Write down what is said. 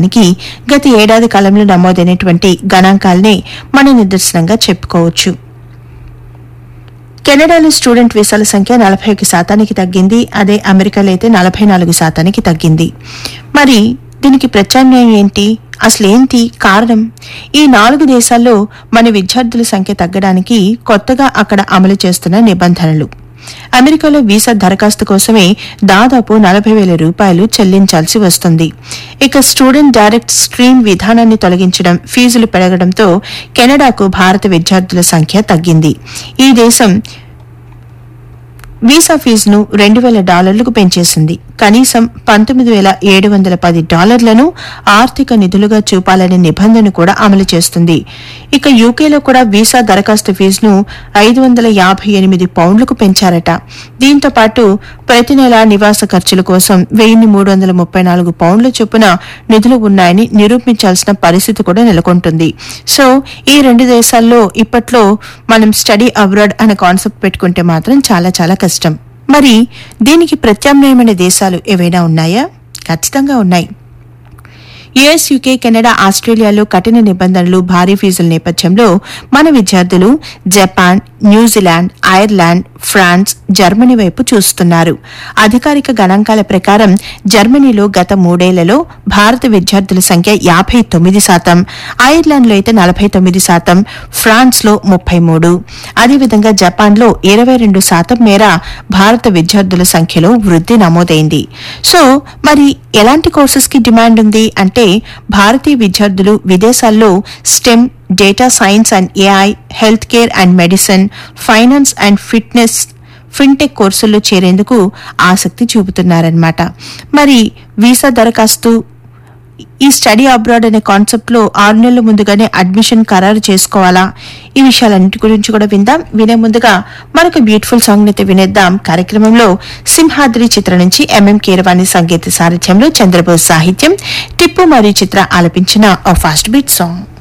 పెరగడానికి గత ఏడాది కాలంలో నమోదైనటువంటి గణాంకాలనే మన నిదర్శనంగా చెప్పుకోవచ్చు కెనడాలో స్టూడెంట్ వీసాల సంఖ్య నలభై ఒక శాతానికి తగ్గింది అదే అమెరికాలో అయితే నలభై నాలుగు శాతానికి తగ్గింది మరి దీనికి ప్రత్యామ్నాయం ఏంటి అసలు ఏంటి కారణం ఈ నాలుగు దేశాల్లో మన విద్యార్థుల సంఖ్య తగ్గడానికి కొత్తగా అక్కడ అమలు చేస్తున్న నిబంధనలు అమెరికాలో వీసా దరఖాస్తు కోసమే దాదాపు నలభై వేల రూపాయలు చెల్లించాల్సి వస్తుంది ఇక స్టూడెంట్ డైరెక్ట్ స్ట్రీమ్ విధానాన్ని తొలగించడం ఫీజులు పెరగడంతో కెనడాకు భారత విద్యార్థుల సంఖ్య తగ్గింది ఈ దేశం వీసా ఫీజును రెండు వేల డాలర్లకు పెంచేసింది కనీసం పంతొమ్మిది వేల ఏడు వందల పది డాలర్లను ఆర్థిక నిధులుగా చూపాలనే నిబంధన కూడా అమలు చేస్తుంది ఇక యూకేలో కూడా వీసా దరఖాస్తు ఫీజును ఐదు వందల యాభై ఎనిమిది పౌండ్లకు పెంచారట దీంతో పాటు ప్రతి నెల నివాస ఖర్చుల కోసం వెయ్యి మూడు వందల ముప్పై నాలుగు పౌండ్ల చొప్పున నిధులు ఉన్నాయని నిరూపించాల్సిన పరిస్థితి కూడా నెలకొంటుంది సో ఈ రెండు దేశాల్లో ఇప్పట్లో మనం స్టడీ అబ్రాడ్ అనే కాన్సెప్ట్ పెట్టుకుంటే మాత్రం చాలా చాలా కష్టం మరి దీనికి ప్రత్యామ్నాయమైన దేశాలు ఏవైనా ఉన్నాయా ఖచ్చితంగా ఉన్నాయి యుఎస్ యూకే కెనడా ఆస్ట్రేలియాలో కఠిన నిబంధనలు భారీ ఫీజుల నేపథ్యంలో మన విద్యార్థులు Japan New Zealand Ireland France Germany వైపు చూస్తున్నారు అధికారిక గణాంకాల ప్రకారం జర్మనీలో గత మూడేళ్లలో భారత విద్యార్థుల సంఖ్య యాభై తొమ్మిది శాతం ఐర్లాండ్లో అయితే నలభై తొమ్మిది శాతం ఫ్రాన్స్లో ముప్పై మూడు అదేవిధంగా జపాన్లో ఇరవై రెండు శాతం మేర భారత విద్యార్థుల సంఖ్యలో వృద్ధి నమోదైంది సో మరి ఎలాంటి కోర్సెస్ కి డిమాండ్ ఉంది అంటే భారతీయ విద్యార్థులు విదేశాల్లో STEM data science and AI health care and medicine finance and fitness fintech కోర్సుల్లో చేరేందుకు ఆసక్తి చూపుతున్నారన్నమాట మరి వీసా దరఖాస్తు ఈ స్టడీ అబ్రాడ్ అనే కాన్సెప్ట్ లో ఆరు నెలల ముందుగానే అడ్మిషన్ ఖరారు చేసుకోవాలా ఈ విషయాలన్నిటి గురించి కూడా విందాం వినే ముందుగా మనకు బ్యూటిఫుల్ సాంగ్ అయితే వినేద్దాం కార్యక్రమంలో సింహాద్రి చిత్రం నుంచి ఎంఎం కీరవాణి సంగీత సారథ్యంలో చంద్రబోస్ సాహిత్యం టిప్పు మరియు చిత్ర ఆలపించిన ఓ ఫాస్ట్ బీట్ సాంగ్